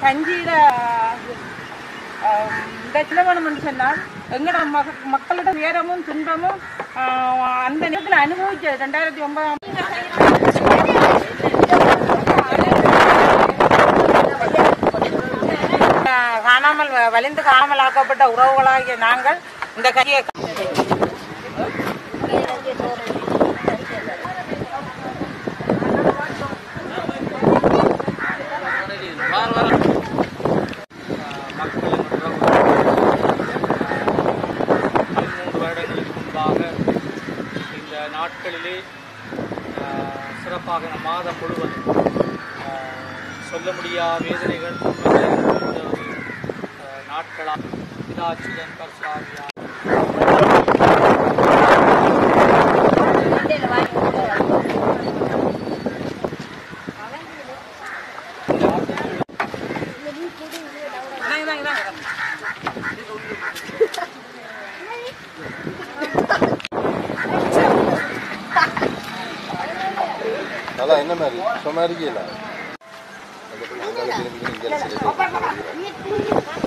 கஞ்சியில ஆஹ், இந்த சிலவனம் என்று சொன்னால் எங்களோட மக மக்களோட துயரமும் துன்பமும் ஆஹ், அந்த நேரத்தில் அனுபவிச்ச ரெண்டாயிரத்தி ஒன்பதாம் ஆஹ், காணாமல் வ- வலிந்து காணாமல் ஆக்கப்பட்ட உறவுகளாகிய நாங்கள் இந்த கையை மக்களின் உறவு பதிமூன்று வருடங்களுக்கு முன்பாக இந்த நாட்களிலே ஆஹ், சிறப்பாக இந்த மாதம் முழுவதும் ஆஹ், சொல்ல முடியாத வேதனைகள் துன்பங்கள் இந்த ஒரு ஆஹ், நாட்களாக பிதாச்சுதன் பர்சாவியா இதாங்க, இதாங்க, இதாங்க. அதான் என்ன மாதிரி சும்மா இருக்கீங்களா அங்கே திரும்பி இங்கே